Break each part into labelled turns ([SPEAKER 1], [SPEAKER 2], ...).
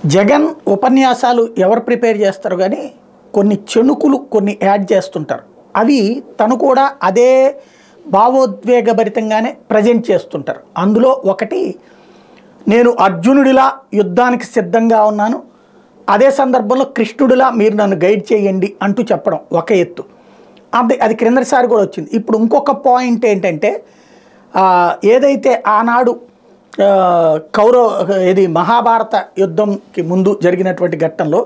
[SPEAKER 1] జగన్ ఉపన్యాసాలు ఎవరు ప్రిపేర్ చేస్తారు కానీ కొన్ని చెణుకులు కొన్ని యాడ్ చేస్తుంటారు అవి తను కూడా అదే భావోద్వేగభరితంగానే ప్రజెంట్ చేస్తుంటారు అందులో ఒకటి నేను అర్జునుడిలా యుద్ధానికి సిద్ధంగా ఉన్నాను అదే సందర్భంలో కృష్ణుడిలా మీరు నన్ను గైడ్ చేయండి అంటూ చెప్పడం ఒక ఎత్తు అది అది క్రిందటిసారి కూడా వచ్చింది ఇప్పుడు ఇంకొక పాయింట్ ఏంటంటే ఆ, ఏదైతే ఆనాడు ఆ, కౌరవ ఇది మహాభారత యుద్ధంకి ముందు జరిగినటువంటి ఘట్టంలో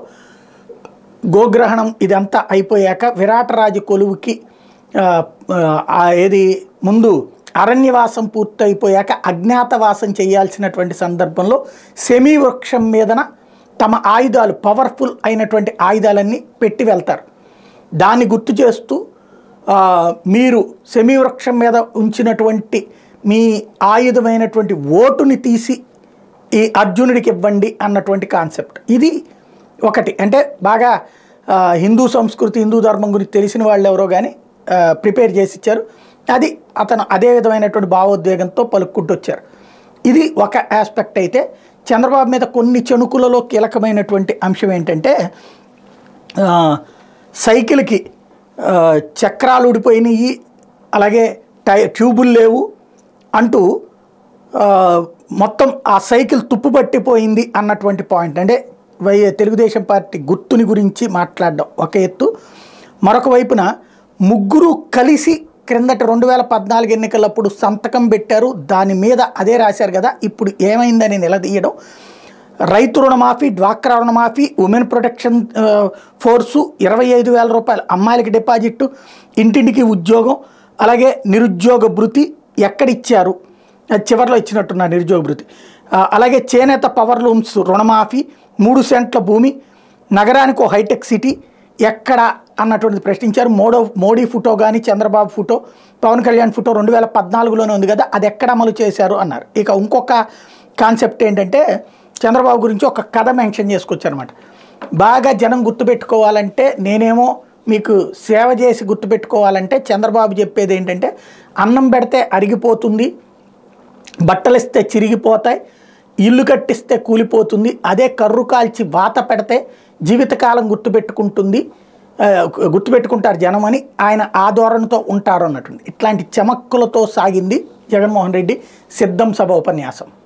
[SPEAKER 1] గోగ్రహణం ఇదంతా అయిపోయాక విరాటరాజు కొలువుకి ఆ, ఆ, ఏది ముందు అరణ్యవాసం పూర్తయిపోయాక అజ్ఞాతవాసం చేయాల్సినటువంటి సందర్భంలో సెమీ వృక్షం మీదన తమ ఆయుధాలు పవర్ఫుల్ అయినటువంటి ఆయుధాలన్నీ పెట్టి వెళ్తారు దాన్ని గుర్తు చేస్తూ ఆ, మీరు సెమీ వృక్షం మీద ఉంచినటువంటి మీ ఆయుధమైనటువంటి ఓటుని తీసి ఈ అర్జునుడికి ఇవ్వండి అన్నటువంటి కాన్సెప్ట్ ఇది ఒకటి అంటే బాగా ఆ, హిందూ సంస్కృతి హిందూ ధర్మం గురించి తెలిసిన వాళ్ళు ఎవరో కానీ ప్రిపేర్ చేసి ఇచ్చారు అది అతను అదే విధమైనటువంటి భావోద్వేగంతో పలుక్కుంటూ వచ్చారు ఇది ఒక ఆస్పెక్ట్ అయితే చంద్రబాబు మీద కొన్ని చెణుకులలో కీలకమైనటువంటి అంశం ఏంటంటే ఆ, సైకిల్కి ఆ, చక్రాలు ఊడిపోయినాయి అలాగే టై ట్యూబులు లేవు అంటూ ఆ, మొత్తం ఆ సైకిల్ తుప్పు పట్టిపోయింది అన్నటువంటి పాయింట్ అంటే వై తెలుగుదేశం పార్టీ గుర్తుని గురించి మాట్లాడడం ఒక ఎత్తు మరొక వైపున ముగ్గురు కలిసి క్రిందట రెండు వేల పద్నాలుగు ఎన్నికలప్పుడు సంతకం పెట్టారు దాని మీద అదే రాశారు కదా ఇప్పుడు ఏమైందని నిలదీయడం రైతు రుణమాఫీ డ్వాక్రా రుణమాఫీ ఉమెన్ ప్రొటెక్షన్ ఆ, ఫోర్సు ఇరవై ఐదు వేల రూపాయలు అమ్మాయిలకి డిపాజిట్ ఇంటింటికి ఉద్యోగం అలాగే నిరుద్యోగ భృతి ఎక్కడిచ్చారు అది చివరిలో ఇచ్చినట్టున్న నిరుద్యోగ భృతి ఆ, అలాగే చేనేత పవర్ లూమ్స్ రుణమాఫీ మూడు సెంట్ల భూమి నగరానికి ఓ హైటెక్ సిటీ ఎక్కడ అన్నటువంటిది ప్రశ్నించారు మోడో మోడీ ఫోటో కానీ చంద్రబాబు ఫోటో పవన్ కళ్యాణ్ ఫోటో రెండు వేల పద్నాలుగులోనే ఉంది కదా అది ఎక్కడ అమలు చేశారు అన్నారు ఇక ఇంకొక కాన్సెప్ట్ ఏంటంటే చంద్రబాబు గురించి ఒక కథ మెన్షన్ చేసుకొచ్చారనమాట బాగా జనం గుర్తుపెట్టుకోవాలంటే నేనేమో మీకు సేవ చేసి గుర్తుపెట్టుకోవాలంటే చంద్రబాబు చెప్పేది ఏంటంటే అన్నం పెడితే అరిగిపోతుంది బట్టలిస్తే చిరిగిపోతాయి ఇల్లు కట్టిస్తే కూలిపోతుంది అదే కర్రు కాల్చి వాత పెడితే జీవితకాలం గుర్తుపెట్టుకుంటుంది ఆ, గుర్తుపెట్టుకుంటారు జనం అని ఆయన ఆ ధోరణితో ఉంటారు అన్నట్టుంది ఇట్లాంటి చమక్కులతో సాగింది జగన్మోహన్ రెడ్డి సిద్ధం సభ ఉపన్యాసం